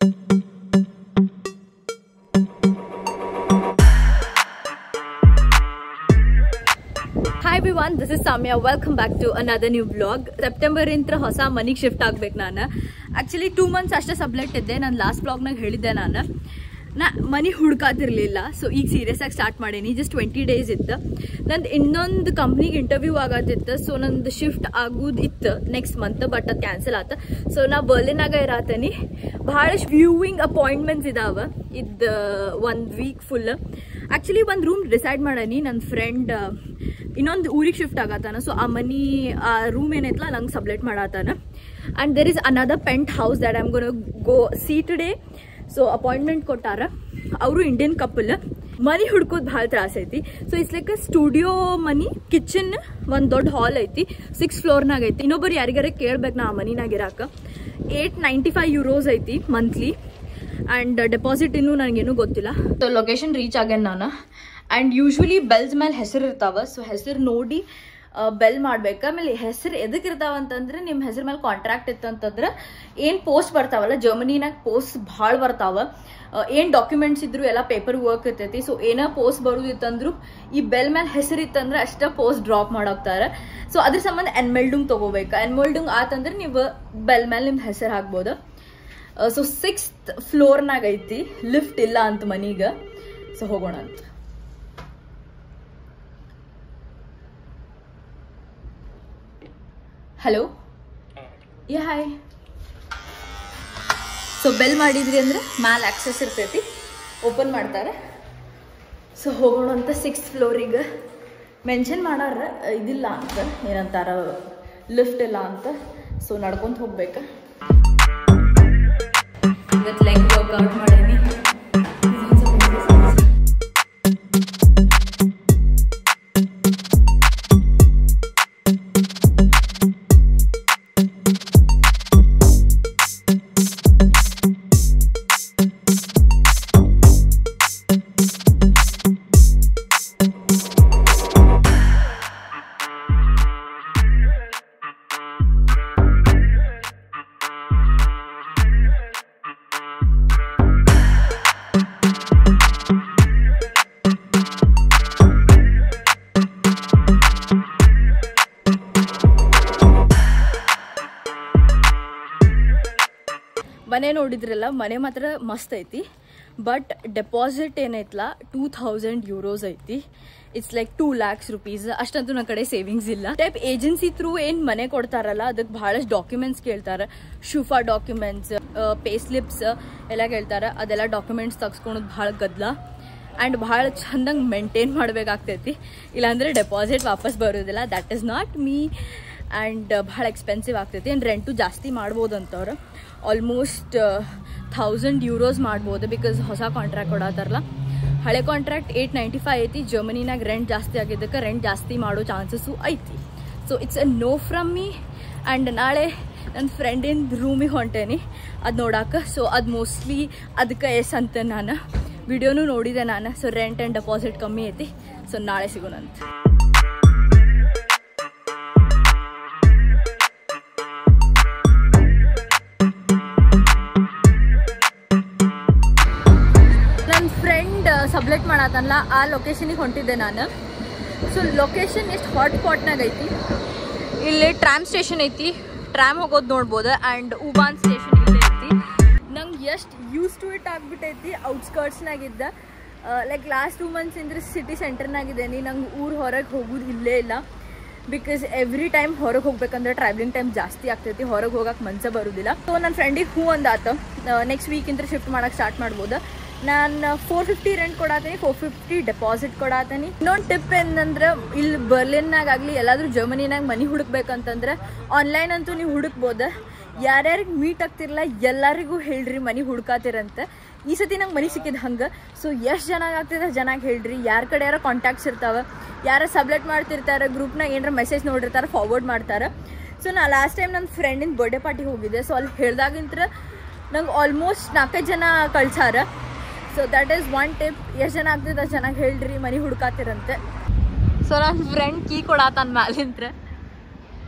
hi B one this is Samya welcome back to another new blog September ಇಂತ್ರ ಹೊಸ ಮನಿಗೆ shift ಆಗ್ಬೇಕು ನಾನು ಆ್ಯಕ್ಚುಲಿ ಟೂ ಮಂತ್ಸ್ ಅಷ್ಟೇ ಸಬ್ಲೆಟ್ ಇದ್ದೆ ನಾನು ಲಾಸ್ಟ್ ಬ್ಲಾಗ್ನಾಗ ಹೇಳಿದ್ದೆ ನಾನು ನಾ ಮನಿ ಹುಡ್ಕಾತಿರ್ಲಿಲ್ಲ ಸೊ ಈಗ ಸೀರಿಯಸ್ ಆಗಿ ಸ್ಟಾರ್ಟ್ ಮಾಡೀನಿ ಜಸ್ಟ್ ಟ್ವೆಂಟಿ ಡೇಸ್ ಇತ್ತು ನಂದು ಇನ್ನೊಂದು ಕಂಪ್ನಿಗೆ ಇಂಟರ್ವ್ಯೂ ಆಗತ್ತಿತ್ತು ಸೊ ನಂದು ಶಿಫ್ಟ್ ಆಗೋದು ಇತ್ತು ನೆಕ್ಸ್ಟ್ ಮಂತ್ ಬಟ್ ಅದು ಕ್ಯಾನ್ಸಲ್ ಆತ ಸೊ ನಾ ಬರ್ಲಿನಾಗ ಇರತ್ತನಿ ಭಾಳಷ್ಟು ವ್ಯೂವಿಂಗ್ ಅಪಾಯಿಂಟ್ಮೆಂಟ್ಸ್ ಇದಾವೆ ಇದು ಒಂದು ವೀಕ್ ಫುಲ್ ಆ್ಯಕ್ಚುಲಿ ಒಂದು ರೂಮ್ ಡಿಸೈಡ್ ಮಾಡೀನಿ ನನ್ನ ಫ್ರೆಂಡ್ ಇನ್ನೊಂದು ಊರಿಗೆ ಶಿಫ್ಟ್ ಆಗತ್ತಾನ ಸೊ ಆ ಮನಿ ಆ ರೂಮ್ ಏನೈತಲ್ಲ ನಂಗೆ ಸಬ್ಲೆಟ್ ಮಾಡತ್ತಾನ and there is another penthouse that I'm gonna go see today so appointment ಕೊಟ್ಟಾರ ಅವರು ಇಂಡಿಯನ್ ಕಪಲ್ ಮನಿ ಹುಡ್ಕೋದು ಭಾಳ ತ್ರಾಸ ಐತಿ ಸೊ ಇಟ್ಸ್ ಲೈಕ್ ಸ್ಟುಡಿಯೋ ಮನಿ ಕಿಚನ್ ಒಂದು ದೊಡ್ಡ ಹಾಲ್ ಐತಿ ಸಿಕ್ಸ್ ಫ್ಲೋರ್ನಾಗ ಐತಿ ಇನ್ನೊಬ್ಬರು ಯಾರಿಗಾರ ಕೇಳ್ಬೇಕು ನಾ ಆ ಮನಿನಾಗ ಇರಾಕ ಏಟ್ ನೈಂಟಿ ಫೈವ್ ಯೂರೋಸ್ ಐತಿ ಮಂತ್ಲಿ ಆ್ಯಂಡ್ ಡೆಪಾಸಿಟ್ ಇನ್ನೂ ನನಗೇನು ಗೊತ್ತಿಲ್ಲ ಸೊ ಲೊಕೇಶನ್ ರೀಚ್ ಆಗ್ಯಾನ ನಾನು ಆ್ಯಂಡ್ ಯೂಶ್ವಲಿ ಬೆಲ್ಸ್ ಮೇಲೆ ಹೆಸರು ಇರ್ತಾವ ಸೊ ಹೆಸರು ನೋಡಿ ಬೆಲ್ ಮಾಡ್ಬೇಕು ಆಮೇಲೆ ಹೆಸರು ಎದಕ್ಕೆ ಇರ್ತಾವ ಅಂತಂದ್ರೆ ನಿಮ್ಮ ಹೆಸರು ಮೇಲೆ ಕಾಂಟ್ರಾಕ್ಟ್ ಇತ್ತು ಅಂತಂದ್ರೆ ಏನು ಪೋಸ್ಟ್ ಬರ್ತಾವಲ್ಲ ಜರ್ಮನಿನಾಗ ಪೋಸ್ಟ್ ಭಾಳ ಬರ್ತಾವ ಏನು ಡಾಕ್ಯುಮೆಂಟ್ಸ್ ಇದ್ರು ಎಲ್ಲ ಪೇಪರ್ ವರ್ಕ್ ಇರ್ತೈತಿ ಸೊ ಏನೋ ಪೋಸ್ಟ್ ಬರೋದಿತ್ತಂದ್ರು ಈ ಬೆಲ್ ಮೇಲೆ ಹೆಸರು ಇತ್ತಂದ್ರೆ ಅಷ್ಟೇ ಪೋಸ್ಟ್ ಡ್ರಾಪ್ ಮಾಡೋಗ್ತಾರೆ ಸೊ ಅದ್ರ ಸಂಬಂಧ ಎನ್ಮೆಲ್ಡುಂಗ್ ತೊಗೋಬೇಕು ಎನ್ಮೆಲ್ಡುಂಗ್ ಆತಂದ್ರೆ ನೀವು ಬೆಲ್ ಮೇಲೆ ನಿಮ್ಮ ಹೆಸರು ಹಾಕ್ಬೋದು ಸೊ ಸಿಕ್ಸ್ತ್ ಫ್ಲೋರ್ನಾಗ ಐತಿ ಲಿಫ್ಟ್ ಇಲ್ಲ ಅಂತ ಮನೀಗ ಸೊ ಹೋಗೋಣ ಅಂತ hello ya hi so bell ಮಾಡಿದ್ರಿ ಅಂದ್ರೆ ಮ್ಯಾಲೆ ಆಕ್ಸೆಸ್ ಇರ್ತೈತಿ ಓಪನ್ ಮಾಡ್ತಾರೆ ಸೊ ಹೋಗೋಣ ಅಂತ ಸಿಕ್ಸ್ತ್ ಫ್ಲೋರಿಗೆ ಮೆನ್ಷನ್ ಮಾಡಾರ ಇದಿಲ್ಲ ಅಂತ ಏನಂತಾರ ಲಿಫ್ಟ್ ಇಲ್ಲ ಅಂತ ಸೊ ನಡ್ಕೊಂತ ಹೋಗ್ಬೇಕು ಇವತ್ತು ಲೆಗ್ ವರ್ಕೌಟ್ ಮಾಡೀನಿ ಮನೆ ನೋಡಿದ್ರಲ್ಲ ಮನೆ ಮಾತ್ರ ಮಸ್ತ್ ಐತಿ ಬಟ್ ಡೆಪಾಸಿಟ್ ಏನೈತಲ್ಲ ಟೂ ಥೌಸಂಡ್ ಯೂರೋಸ್ ಐತಿ it's like two lakhs rupees ಅಷ್ಟಂತೂ ನನ್ನ ಕಡೆ ಸೇವಿಂಗ್ಸ್ ಇಲ್ಲ ಟೈಪ್ ಏಜೆನ್ಸಿ ಥ್ರೂ ಏನು ಮನೆ ಕೊಡ್ತಾರಲ್ಲ ಅದಕ್ಕೆ ಭಾಳಷ್ಟು ಡಾಕ್ಯುಮೆಂಟ್ಸ್ ಕೇಳ್ತಾರೆ ಶುಫಾ ಡಾಕ್ಯುಮೆಂಟ್ಸ್ ಪೇ ಸ್ಲಿಪ್ಸ್ ಎಲ್ಲ ಕೇಳ್ತಾರೆ ಅದೆಲ್ಲ ಡಾಕ್ಯುಮೆಂಟ್ಸ್ ತೆಗ್ಸ್ಕೊಳೋದು ಭಾಳ ಗದ್ದಲ ಆ್ಯಂಡ್ ಭಾಳ ಚಂದಂಗೆ ಮೇಂಟೈನ್ ಮಾಡಬೇಕಾಗ್ತೈತಿ ಇಲ್ಲಾಂದರೆ ಡೆಪಾಸಿಟ್ ವಾಪಸ್ ಬರೋದಿಲ್ಲ that is not me and ಭಾಳ ಎಕ್ಸ್ಪೆನ್ಸಿವ್ ಆಗ್ತೈತಿ ಆ್ಯಂಡ್ ರೆಂಟು ಜಾಸ್ತಿ ಮಾಡ್ಬೋದು ಅಂತವ್ರು ಆಲ್ಮೋಸ್ಟ್ ಥೌಸಂಡ್ ಯೂರೋಸ್ ಮಾಡ್ಬೋದು ಬಿಕಾಸ್ ಹೊಸ ಕಾಂಟ್ರಾಕ್ಟ್ ಕೊಡತ್ತಾರಲ್ಲ ಹಳೆ ಕಾಂಟ್ರಾಕ್ಟ್ ಏಯ್ಟ್ ನೈಂಟಿ ಫೈವ್ ಐತಿ ಜರ್ಮನಿನಾಗ ರೆಂಟ್ ಜಾಸ್ತಿ ಆಗಿದ್ದಕ್ಕೆ ರೆಂಟ್ ಜಾಸ್ತಿ ಮಾಡೋ ಚಾನ್ಸಸ್ಸು ಐತಿ so it's a no from me and ನಾಳೆ ನನ್ನ ಫ್ರೆಂಡಿನ ರೂಮಿಗೆ ಹೊಂಟೇನಿ ಅದು ನೋಡಾಕ ಸೊ ಅದು ಮೋಸ್ಟ್ಲಿ ಅದಕ್ಕೆ ಎಸ್ ಅಂತ ನಾನು ವಿಡಿಯೋನು ನೋಡಿದೆ ನಾನು ಸೊ ರೆಂಟ್ ಆ್ಯಂಡ್ ಡೆಪಾಸಿಟ್ ಕಮ್ಮಿ ಐತಿ ಸೊ ನಾಳೆ ಸಿಗೋಣಂತ ನನ್ನ ಫ್ರೆಂಡ್ ಸಬ್ಲೆಟ್ ಮಾಡತ್ತಲ್ಲ ಆ ಲೊಕೇಶನಿಗೆ ಹೊಂಟಿದ್ದೆ ನಾನು ಸೊ ಲೊಕೇಶನ್ ಎಷ್ಟು ಹಾಟ್ ಸ್ಪಾಟ್ನಾಗ ಐತಿ ಇಲ್ಲಿ ಟ್ರಾಮ್ ಸ್ಟೇಷನ್ ಐತಿ ಟ್ರಾಮ್ ಹೋಗೋದು ನೋಡ್ಬೋದು ಆ್ಯಂಡ್ ಉಬಾನ್ ಸ್ಟೇಷನ್ ಇಲ್ಲೇ ಐತಿ ನಂಗೆ ಎಷ್ಟು ಯೂಸ್ ಟು ಇಟ್ ಆಗ್ಬಿಟ್ಟೈತಿ ಔಟ್ಸ್ಕರ್ಟ್ಸ್ನಾಗಿದ್ದ ಲೈಕ್ ಲಾಸ್ಟ್ ಟೂ ಮಂತ್ಸ್ ಇಂದ್ರೆ ಸಿಟಿ ಸೆಂಟರ್ನಾಗಿದ್ದೇನೆ ನಂಗೆ ಊರು ಹೊರಗೆ ಹೋಗೋದು ಇಲ್ಲೇ ಇಲ್ಲ ಬಿಕಾಸ್ ಎವ್ರಿ ಟೈಮ್ ಹೊರಗೆ ಹೋಗ್ಬೇಕಂದ್ರೆ ಟ್ರಾವೆಲಿಂಗ್ ಟೈಮ್ ಜಾಸ್ತಿ ಆಗ್ತೈತಿ ಹೊರಗೆ ಹೋಗಕ್ಕೆ ಮನ್ಸ ಬರೋದಿಲ್ಲ ಸೊ ನನ್ನ ಫ್ರೆಂಡಿಗೆ ಹೂ ಅಂದಾತ ನೆಕ್ಸ್ಟ್ ವೀಕ್ ಇಂದ ಶಿಫ್ಟ್ ಮಾಡಕ್ಕೆ ಸ್ಟಾರ್ಟ್ ಮಾಡ್ಬೋದು ನಾನು ಫೋರ್ ಫಿಫ್ಟಿ ರೆಂಟ್ ಕೊಡಾತೀನಿ ಫೋರ್ ಫಿಫ್ಟಿ ಡೆಪಾಸಿಟ್ ಕೊಡಾತೀನಿ ಇನ್ನೊಂದು ಟಿಪ್ ಏನಂದ್ರೆ ಇಲ್ಲಿ ಬರ್ಲಿನ್ನಾಗಲಿ ಎಲ್ಲಾದರೂ ಜರ್ಮನಿನಾಗ ಮನಿ ಹುಡುಕ್ಬೇಕಂತಂದ್ರೆ ಆನ್ಲೈನ್ ಅಂತೂ ನೀವು ಹುಡುಕ್ಬೋದು ಯಾರ್ಯಾರಿಗೆ ಮೀಟ್ ಆಗ್ತಿರಲ್ಲ ಎಲ್ಲರಿಗೂ ಹೇಳ್ರಿ ಮನಿ ಹುಡ್ಕಾತಿರಂತ ಈ ಸತಿ ನಂಗೆ ಮನಿ ಸಿಕ್ಕಿದ್ ಹಂಗೆ ಸೊ ಎಷ್ಟು ಜನ ಆಗ್ತಿದೆ ಜನಕ್ಕೆ ಹೇಳ್ರಿ ಯಾರ ಕಡೆ ಯಾರೋ ಕಾಂಟ್ಯಾಕ್ಟ್ಸ್ ಇರ್ತಾವೆ ಯಾರ ಸಬ್ಲೆಟ್ ಮಾಡ್ತಿರ್ತಾರೆ ಗ್ರೂಪ್ನಾಗ ಏನಾರ ಮೆಸೇಜ್ ನೋಡಿರ್ತಾರೆ ಫಾರ್ವರ್ಡ್ ಮಾಡ್ತಾರೆ ಸೊ ನಾ ಲಾಸ್ಟ್ ಟೈಮ್ ನನ್ನ ಫ್ರೆಂಡಿನ ಬರ್ಡೇ ಪಾರ್ಟಿಗೆ ಹೋಗಿದ್ದೆ ಸೊ ಅಲ್ಲಿ ಹೇಳ್ದಾಗಿಂತ್ರ ನಂಗೆ ಆಲ್ಮೋಸ್ಟ್ ನಾಲ್ಕೈದು ಜನ ಕಳ್ಸಾರ so that is one tip ಎಷ್ಟು ಜನ ಆಗ್ತದೆ ಅಷ್ಟು ಚೆನ್ನಾಗಿ ಹೇಳ್ರಿ ಮನಿ ಹುಡ್ಕಾತಿರಂತೆ ಸೊ ನನ್ನ ಫ್ರೆಂಡ್ ಕೀ ಕೊಡಾತನ ಮ್ಯಾಲಿಂತ್ರ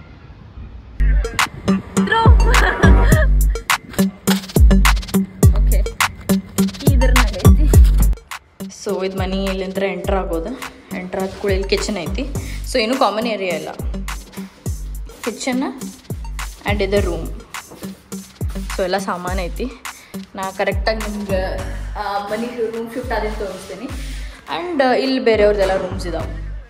ಓಕೆ ಇದು ಮನಿ ಇಲ್ಲಿಂದ ಎಂಟ್ರ್ ಆಗೋದು ಎಂಟ್ರ್ ಆದ ಕೂಡ ಇಲ್ಲಿ ಕಿಚನ್ ಐತಿ ಸೊ ಏನು ಕಾಮನ್ ಏರಿಯಾ ಇಲ್ಲ ಕಿಚನ್ ಆ್ಯಂಡ್ ಇದು ರೂಮ್ ಸೊ ಎಲ್ಲ ಸಾಮಾನು ಐತಿ ನಾ ಕರೆಕ್ಟಾಗಿ ನಿಮ್ಗೆ ಮನೆಗೆ ರೂಮ್ ಶಿಫ್ಟ್ ಆದಿಂದ ತೋರಿಸ್ತೀನಿ ಆ್ಯಂಡ್ ಇಲ್ಲಿ ಬೇರೆಯವ್ರದ್ದೆಲ್ಲ ರೂಮ್ಸ್ ಇದಾವೆ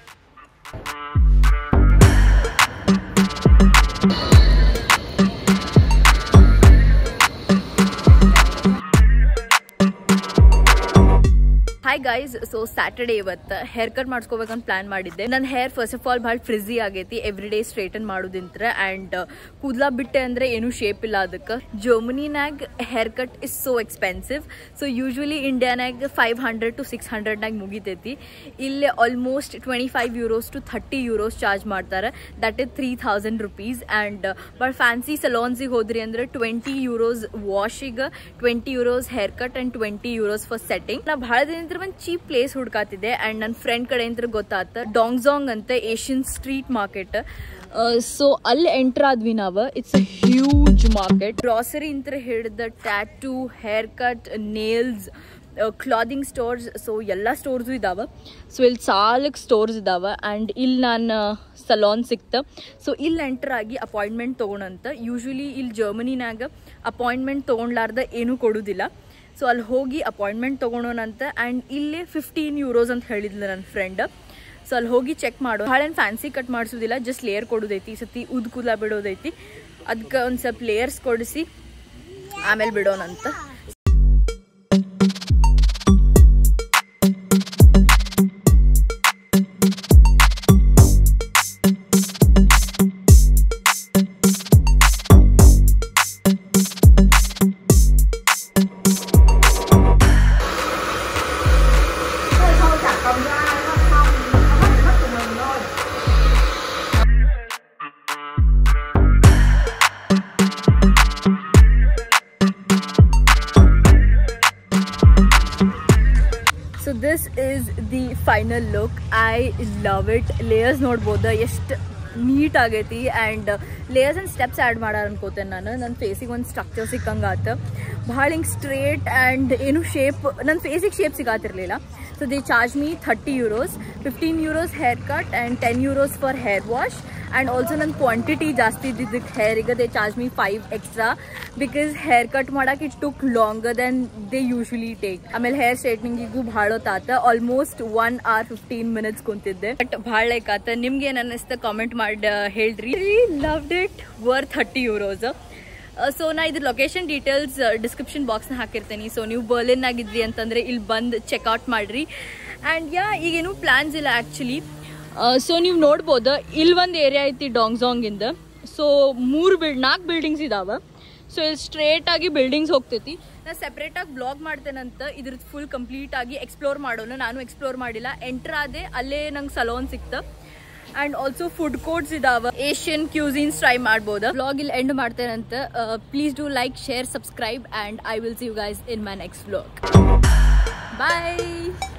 ಹಾಯ್ ಗೈಸ್ ಸೊ ಸ್ಯಾಟರ್ಡೇ ಇವತ್ತು ಹೇರ್ ಕಟ್ ಮಾಡಿಸ್ಕೋಬೇಕಂತ ಪ್ಲಾನ್ ಮಾಡಿದ್ದೆ ನನ್ನ ಹೇರ್ ಫಸ್ಟ್ ಆಫ್ ಆಲ್ ಭಾಳ ಫ್ರಿಝಿ ಆಗೈತಿ ಎವ್ರಿ ಡೇ ಸ್ಟ್ರೇಟನ್ ಮಾಡೋದಿಂತ್ರ ಆ್ಯಂಡ್ ಕೂದಲ ಬಿಟ್ಟೆ ಅಂದರೆ ಏನೂ ಶೇಪ್ ಇಲ್ಲ ಅದಕ್ಕೆ ಜರ್ಮನಿನಾಗ hair cut is so expensive so usually ಇಂಡಿಯಾನಾಗ ಫೈವ್ ಹಂಡ್ರೆಡ್ ಟು ಸಿಕ್ಸ್ ಹಂಡ್ರೆಡ್ನಾಗ ಮುಗಿತೈತಿ ಇಲ್ಲಿ almost twenty five euros to thirty euros charge ಮಾಡ್ತಾರೆ that is three thousand rupees and ಭಾಳ ಫ್ಯಾನ್ಸಿ ಸಲೋನ್ಸಿಗೆ ಹೋದ್ರಿ ಅಂದರೆ ಟ್ವೆಂಟಿ ಯೂರೋಸ್ ವಾಶಿಗೆ twenty euros hair cut and twenty euros for setting ನಾ ಭಾಳ ದಿನ ಒಂದು ಚೀಪ್ ಪ್ಲೇಸ್ ಹುಡ್ಕಾತಿದ್ದೆ ಆ್ಯಂಡ್ ನನ್ನ ಫ್ರೆಂಡ್ ಕಡೆಯಿಂದ ಗೊತ್ತಾತ ಡಾಂಗ್ಜಾಂಗ್ ಅಂತ ಏಷ್ಯನ್ ಸ್ಟ್ರೀಟ್ ಮಾರ್ಕೆಟ್ ಸೊ ಅಲ್ಲಿ ಎಂಟರ್ ಆದ್ವಿ ನಾವು it's a huge market grocery ಅಂತ ಹಿಡಿದ tattoo hair cut nails clothing stores so ಎಲ್ಲ ಸ್ಟೋರ್ಸು ಇದಾವೆ ಸೊ ಇಲ್ಲಿ ಸಾಲಕ್ಕೆ ಸ್ಟೋರ್ಸ್ ಇದಾವೆ ಆ್ಯಂಡ್ ಇಲ್ಲಿ ನಾನು ಸಲಾನ್ ಸಿಕ್ತ ಸೊ ಇಲ್ಲಿ ಎಂಟರ್ ಆಗಿ ಅಪಾಯಿಂಟ್ಮೆಂಟ್ ತೊಗೊಳಂತ ಯೂಶ್ವಲಿ ಇಲ್ಲಿ ಜರ್ಮನಿನಾಗ ಅಪಾಯಿಂಟ್ಮೆಂಟ್ ತೊಗೊಂಡ್ಲಾರ್ದ ಏನೂ ಕೊಡೋದಿಲ್ಲ ಸೊ ಅಲ್ಲಿ ಹೋಗಿ ಅಪಾಯಿಂಟ್ಮೆಂಟ್ ತೊಗೊಳೋಣಂತ ಆ್ಯಂಡ್ ಇಲ್ಲೇ ಫಿಫ್ಟೀನ್ ಯೂರೋಸ್ ಅಂತ ಹೇಳಿದ್ಲು ನನ್ನ ಫ್ರೆಂಡ್ ಸೊ ಅಲ್ಲಿ ಹೋಗಿ ಚೆಕ್ ಮಾಡೋ ಭಾಳ ಏನು ಫ್ಯಾನ್ಸಿ ಕಟ್ ಮಾಡಿಸೋದಿಲ್ಲ ಜಸ್ಟ್ ಲೇಯರ್ ಕೊಡೋದೈತಿ ಈ ಸತಿ ಉದ್ ಕೂದಲ ಬಿಡೋದೈತಿ ಅದಕ್ಕೆ ಒಂದು ಸ್ವಲ್ಪ ಲೇಯರ್ಸ್ ಕೊಡಿಸಿ ಆಮೇಲೆ ಬಿಡೋಣಂತ so this is the final look I love it layers ನೋಡ್ಬೋದು ಎಷ್ಟು ನೀಟ್ ಆಗೈತಿ and layers and steps add ಮಾಡಾರ ಅನ್ಕೋತೇನೆ ನಾನು ನನ್ನ ಫೇಸಿಗೆ ಒಂದು ಸ್ಟ್ರಕ್ಚರ್ ಸಿಕ್ಕಂಗೆ ಆತ ಭಾಳ ಹಿಂಗೆ ಸ್ಟ್ರೇಟ್ ಆ್ಯಂಡ್ ಏನು ಶೇಪ್ ನನ್ನ ಫೇಸಿಗೆ ಶೇಪ್ ಸಿಗಾತಿರ್ಲಿಲ್ಲ so they charge me thirty euros fifteen euros hair cut and ten euros for hair wash and also ನನ್ನ ಕ್ವಾಂಟಿಟಿ ಜಾಸ್ತಿ ಇದ್ದಿದ್ದಕ್ಕೆ ಹೇರಿಗೆ they charge me five extra because hair cut ಮಾಡಕ್ಕೆ it took longer then they usually take ಆಮೇಲೆ hair ಸ್ಟ್ರೈಟ್ನಿಂಗಿಗೂ ಭಾಳ ಹೊತ್ತಾತ almost one hour fifteen minutes ಕುಂತಿದ್ದೆ ಬಟ್ ಭಾಳ ಲೈಕ್ ಆತ ನಿಮ್ಗೆ ಏನು ಅನ್ನಿಸ್ತ ಕಾಮೆಂಟ್ ಮಾಡಿ ಹೇಳ್ರಿ loved it var thirty euros so ನಾ ಇದ್ರ ಲೊಕೇಶನ್ ಡೀಟೇಲ್ಸ್ ಡಿಸ್ಕ್ರಿಪ್ಷನ್ ಬಾಕ್ಸ್ನ ಹಾಕಿರ್ತೀನಿ ಸೊ ನೀವು ಬರ್ಲಿನ್ ಆಗಿದ್ರಿ ಅಂತಂದ್ರೆ ಇಲ್ಲಿ ಬಂದು ಚೆಕ್ಔಟ್ ಮಾಡ್ರಿ ಆ್ಯಂಡ್ ಯಾ ಈಗೇನು ಪ್ಲಾನ್ಸ್ ಇಲ್ಲ ಆ್ಯಕ್ಚುಲಿ ಸೊ ನೀವು ನೋಡ್ಬೋದು ಇಲ್ಲಿ ಒಂದು ಏರಿಯಾ ಐತಿ ಡಾಂಗ್ಸಾಂಗಿಂದ ಸೊ ಮೂರು ಬಿಲ್ಡ್ ನಾಲ್ಕು ಬಿಲ್ಡಿಂಗ್ಸ್ ಇದಾವೆ ಸೊ ಇಲ್ಲಿ ಸ್ಟ್ರೇಟ್ ಆಗಿ ಬಿಲ್ಡಿಂಗ್ಸ್ ಹೋಗ್ತೈತಿ ನಾ ಸೆಪ್ರೇಟಾಗಿ ಬ್ಲಾಗ್ ಮಾಡ್ತೇನಂತ ಇದ್ರದ್ದು ಫುಲ್ ಕಂಪ್ಲೀಟ್ ಆಗಿ ಎಕ್ಸ್ಪ್ಲೋರ್ ಮಾಡೋಣ ನಾನು ಎಕ್ಸ್ಪ್ಲೋರ್ ಮಾಡಿಲ್ಲ ಎಂಟ್ರ್ ಆದೆ ಅಲ್ಲೇ ನಂಗೆ ಸಲೋನ್ ಸಿಕ್ತ ಆ್ಯಂಡ್ ಆಲ್ಸೋ ಫುಡ್ ಕೋರ್ಟ್ಸ್ ಇದಾವೆ ಏಷ್ಯನ್ ಕ್ಯೂಸಿನ್ಸ್ ಟ್ರೈ ಮಾಡ್ಬೋದು ಬ್ಲಾಗ್ ಇಲ್ಲಿ ಎಂಡ್ ಮಾಡ್ತೇನಂತ please do like share subscribe and I will see you guys in my next vlog bye